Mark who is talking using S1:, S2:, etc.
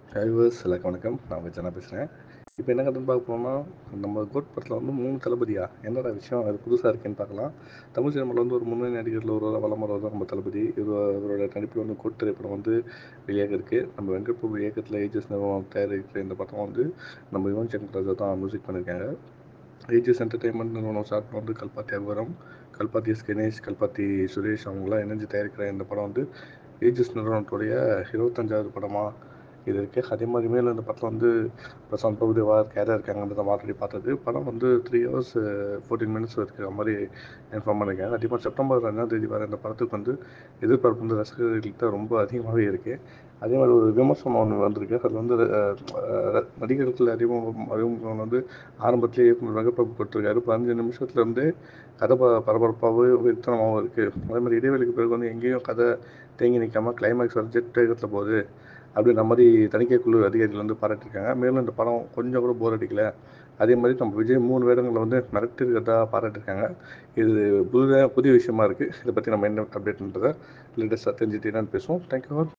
S1: ஹைவர்ஸ் எல்லாருக்கும் வணக்கம் நான் உங்கள் ஜனா பேசுகிறேன் இப்போ என்ன கதை பார்க்க போனோம்னா நம்ம கோட் படத்தில் வந்து மூணு தளபதியா என்னடா விஷயம் அது புதுசாக இருக்கேன்னு பார்க்கலாம் தமிழ் சினிமாவில் வந்து ஒரு முன்னணி நடிகரில் ஒரு வளம் தான் நம்ம தளபதி இவர் இவரோட நடிப்பில் வந்து கோட் திரைப்படம் வந்து வெளியாக இருக்குது நம்ம வெங்கட் பிரபு இயக்கத்தில் ஏஜஸ் நிறுவனம் தயாரிக்கிற இந்த படம் வந்து நம்ம யுவன் சங்கர் ராஜா தான் மியூசிக் பண்ணியிருக்காங்க ஏஜஸ் என்டர்டைன்மெண்ட் நிறுவனம் சார்பில் வந்து கல்பாத்தி அகரம் கல்பாத்தி எஸ் கணேஷ் கல்பாத்தி சுரேஷ் அவங்களாம் இணைஞ்சு தயாரிக்கிற இந்த படம் வந்து ஏஜஸ் நிறுவனத்துடைய இருபத்தஞ்சாவது படமாக இது இருக்குது அதே மாதிரி மேலே இந்த படத்தில் வந்து பிரசாந்த் பிரபுதேவா கேரா இருக்காங்கன்றத ஆல்ரெடி பார்த்தது படம் வந்து த்ரீ ஹவர்ஸ் ஃபோர்டீன் மினிட்ஸ் இருக்கிற மாதிரி இன்ஃபார்ம் பண்ணியிருக்காங்க அதே மாதிரி செப்டம்பர் ரெண்டாம் தேதி வர இந்த படத்துக்கு வந்து எதிர்பார்ப்பு வந்து ரசிகர்கள்கிட்ட ரொம்ப அதிகமாகவே இருக்குது அதே மாதிரி ஒரு விமர்சனம் ஒன்று வந்திருக்கு அதில் வந்து நடிகர்கள் அறிமுகம் அறிமுகம் வந்து ஆரம்பத்திலே இயக்குனர் வெங்கட்பிரபு கொடுத்துருக்காரு பதினஞ்சு நிமிஷத்துல இருந்தே கதை ப பரபரப்பாகவும் வித்தனமாகவும் இருக்குது அதே மாதிரி இடைவெளிக்கு பிறகு வந்து எங்கேயும் கதை தேங்கி நிற்காம கிளைமேக்ஸ் வந்து ஜெட் வேகத்தில் போகுது அப்படின்ற மாதிரி தணிக்கை குழு அதிகாரிகள் வந்து பாராட்டியிருக்காங்க மேலும் இந்த படம் கொஞ்சம் கூட போர் அடிக்கல அதே மாதிரி நம்ம விஜய் மூணு வேடங்களில் வந்து மிரட்டி இருக்கிறதா பாராட்டியிருக்காங்க இது புதிய புதிய விஷயமா இருக்குது இதை பற்றி நம்ம என்ன அப்டேட்ன்றதை லேட்டஸ்ட்டாக தெரிஞ்சுட்டு என்னன்னு பேசுவோம் தேங்க்யூ